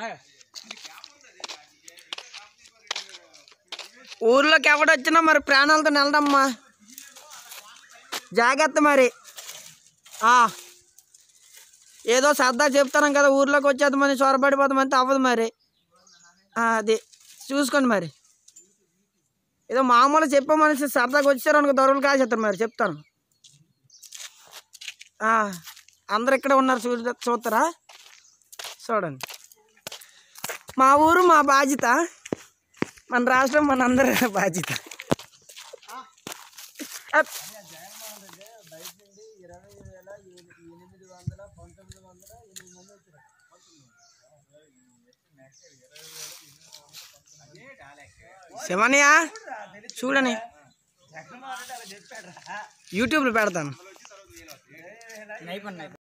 ఊర్లోకి ఎవడొచ్చినా మరి ప్రాణాలతో వెళ్ళడమ్మా జాగ్రత్త మరి ఆ. ఏదో సరదా చెప్తాను కదా ఊర్లోకి వచ్చేద్దామని చొరబడిపోతామంటే అవ్వదు మరి ఆ, అది చూసుకోండి మరి ఏదో మామూలు చెప్పే మనిషి సరదాగా వచ్చారు అనుకో దొరలు కాసేస్తారు మరి చెప్తాను ఆ, అందరు ఇక్కడ ఉన్నారు చూ చూస్తారా చూడండి మా ఊరు మా బాధ్యత మన రాష్ట్రం మన అందరి బాధ్యత అప్. శివనయ్య చూడని యూట్యూబ్లో పెడతాను